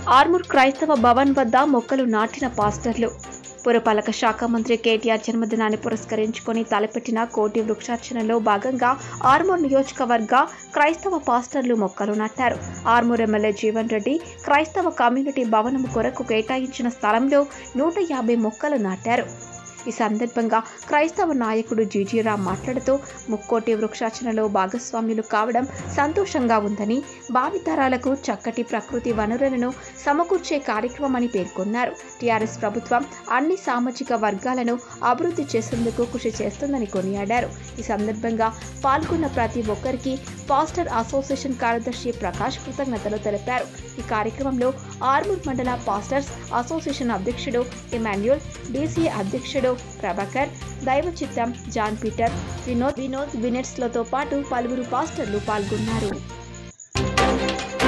ఆర్మూర్ క్రైస్తవ భవన్ వద్ద మొక్కలు నాటిన పాస్టర్లు పురపాలక శాఖ మంత్రి కేటీఆర్ జన్మదినాన్ని పురస్కరించుకొని తలపెట్టిన కోటి వృక్షార్చనలో భాగంగా ఆర్మూర్ నియోజకవర్గ క్రైస్తవ పాస్టర్లు మొక్కలు నాటారు ఆర్మూర్ ఎమ్మెల్యే జీవన్ రెడ్డి క్రైస్తవ కమ్యూనిటీ భవనం కొరకు కేటాయించిన స్థలంలో నూట యాభై మొక్కలు నాటారు ఈ సందర్భంగా క్రైస్తవ నాయకుడు జీజీరామ్ మాట్లాడుతూ ముక్కోటి వృక్షార్చనలో భాగస్వామ్యులు కావడం సంతోషంగా ఉందని భావితరాలకు చక్కటి ప్రకృతి వనరులను సమకూర్చే కార్యక్రమమని పేర్కొన్నారు టీఆర్ఎస్ ప్రభుత్వం అన్ని సామాజిక వర్గాలను అభివృద్ధి చేసేందుకు కృషి చేస్తుందని కొనియాడారు ఈ సందర్భంగా పాల్గొన్న ప్రతి ఒక్కరికి పాస్టర్ అసోసియేషన్ కార్యదర్శి ప్రకాష్ కృతజ్ఞతలు తెలిపారు ఈ కార్యక్రమంలో ఆర్మూర్ మండల పాస్టర్స్ అసోసియేషన్ అధ్యక్షుడు ఇమాన్యుల్ డీసీఏ అధ్యక్షుడు ప్రభాకర్ దైవచిత్తం జాన్ పీటర్ వినోద్ వినోద్ వినెట్స్లతో పాటు పలువురు పాస్టర్లు పాల్గొన్నారు